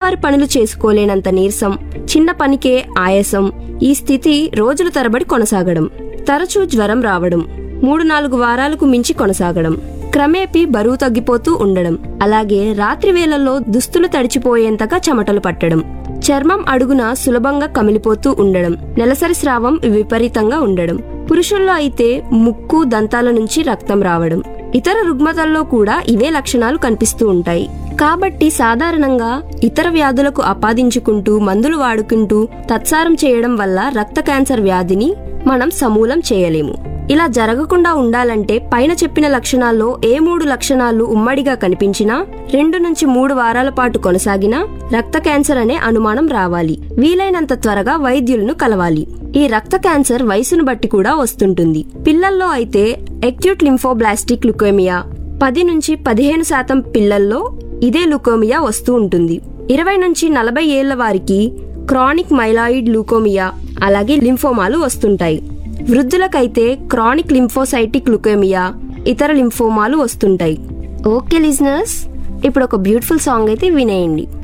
రోజువారి పనులు చేసుకోలేనంత నీరసం చిన్న పనికే ఆయాసం ఈ స్థితి రోజుల తరబడి కొనసాగడం తరచూ జ్వరం రావడం మూడు నాలుగు వారాలకు మించి కొనసాగడం క్రమేపీ బరువు తగ్గిపోతూ ఉండడం అలాగే రాత్రి వేళల్లో దుస్తులు తడిచిపోయేంతగా చెమటలు పట్టడం చర్మం అడుగున సులభంగా కమిలిపోతూ ఉండడం నెలసరి స్రావం విపరీతంగా ఉండడం పురుషుల్లో అయితే ముక్కు దంతాల నుంచి రక్తం రావడం ఇతర రుగ్మతల్లో కూడా ఇవే లక్షణాలు కనిపిస్తూ ఉంటాయి కాబట్టి సాధారణంగా ఇతర వ్యాధులకు ఆపాదించుకుంటూ మందులు వాడుకుంటూ తత్సారం చేయడం వల్ల రక్త క్యాన్సర్ వ్యాధిని మనం సమూలం చేయలేము ఇలా జరగకుండా ఉండాలంటే పైన చెప్పిన లక్షణాల్లో ఏ మూడు లక్షణాలు ఉమ్మడిగా కనిపించినా రెండు నుంచి మూడు వారాల పాటు కొనసాగినా రక్త క్యాన్సర్ అనే అనుమానం రావాలి వీలైనంత త్వరగా వైద్యులను కలవాలి ఈ రక్త క్యాన్సర్ వయసును బట్టి కూడా వస్తుంటుంది పిల్లల్లో అయితే ఎక్యూట్ లింఫోబ్లాస్టిక్ లుకోమియా పది నుంచి పదిహేను శాతం పిల్లల్లో ఇదే లుకోమియా వస్తూ ఉంటుంది ఇరవై నుంచి నలభై ఏళ్ల వారికి క్రానిక్ మైలాయిడ్ లుకోమియా అలాగే లింఫోమాలు వస్తుంటాయి వృద్ధులకైతే క్రానిక్ లింఫోసైటిక్ లుకోమియా ఇతర లింఫోమాలు వస్తుంటాయి ఓకే లిజనర్స్ ఇప్పుడు ఒక బ్యూటిఫుల్ సాంగ్ అయితే వినేయండి